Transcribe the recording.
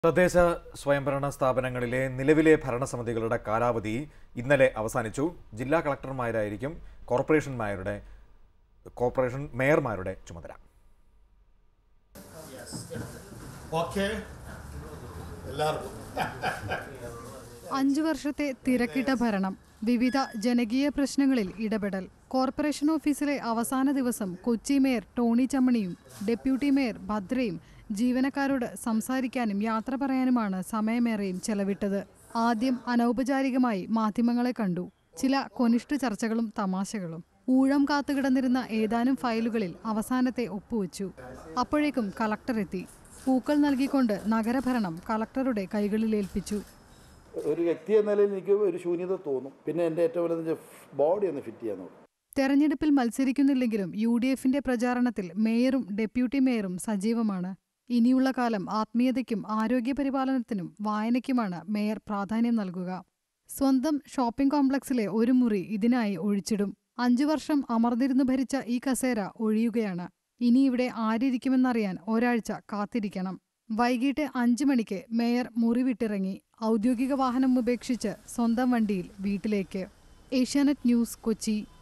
തദ്ദേശ സ്വയംഭരണ സ്ഥാപനങ്ങളിലെ നിലവിലെ ഭരണസമിതികളുടെ കാലാവധി ഇന്നലെ അവസാനിച്ചു ജില്ലാ കളക്ടർമാരായിരിക്കും കോർപ്പറേഷന്മാരുടെ കോർപ്പറേഷൻ മേയർമാരുടെ ചുമതല ഓക്കെ എല്ലാവർക്കും അഞ്ചു വർഷത്തെ തിരക്കിട്ട ഭരണം വിവിധ ജനകീയ പ്രശ്നങ്ങളിൽ ഇടപെടൽ കോർപ്പറേഷൻ ഓഫീസിലെ അവസാന ദിവസം കൊച്ചി മേയർ ടോണി ചമ്മണിയും ഡെപ്യൂട്ടി മേയർ ഭദ്രയും ജീവനക്കാരോട് സംസാരിക്കാനും യാത്ര പറയാനുമാണ് സമയമേറെയും ചെലവിട്ടത് ആദ്യം അനൗപചാരികമായി മാധ്യമങ്ങളെ കണ്ടു ചില കൊനിഷ്ഠ ചർച്ചകളും തമാശകളും ഊഴം കാത്തുകിടന്നിരുന്ന ഏതാനും ഫയലുകളിൽ അവസാനത്തെ ഒപ്പുവെച്ചു അപ്പോഴേക്കും കളക്ടർ എത്തി പൂക്കൾ നൽകിക്കൊണ്ട് നഗരഭരണം കളക്ടറുടെ കൈകളിലേൽപ്പിച്ചു ഒരു വ്യക്തി എന്ന നിലയിൽ എനിക്ക് ഒരു ശൂന്യത തോന്നും പിന്നെ എൻ്റെ ഏറ്റവും വലുത് ബോഡി ഒന്ന് ഫിറ്റ് ചെയ്യാൻ നോക്കും തെരഞ്ഞെടുപ്പിൽ മത്സരിക്കുന്നില്ലെങ്കിലും യു ഡി എഫിന്റെ പ്രചാരണത്തിൽ മേയറും ഡെപ്യൂട്ടി മേയറും സജീവമാണ് ഇനിയുള്ള കാലം ആത്മീയതയ്ക്കും ആരോഗ്യപരിപാലനത്തിനും വായനയ്ക്കുമാണ് മേയർ പ്രാധാന്യം നൽകുക സ്വന്തം ഷോപ്പിംഗ് കോംപ്ലക്സിലെ ഒരു മുറി ഇതിനായി ഒഴിച്ചിടും അഞ്ചു വർഷം അമർന്നിരുന്നു ഭരിച്ച ഈ കസേര ഒഴിയുകയാണ് ഇനി ഇവിടെ ആരിയ്ക്കുമെന്നറിയാൻ ഒരാഴ്ച കാത്തിരിക്കണം വൈകിട്ട് അഞ്ചു മണിക്ക് മേയർ മുറി വിട്ടിറങ്ങി ഔദ്യോഗിക വാഹനം ഉപേക്ഷിച്ച് സ്വന്തം വണ്ടിയിൽ വീട്ടിലേക്ക് ഏഷ്യാനെറ്റ് ന്യൂസ് കൊച്ചി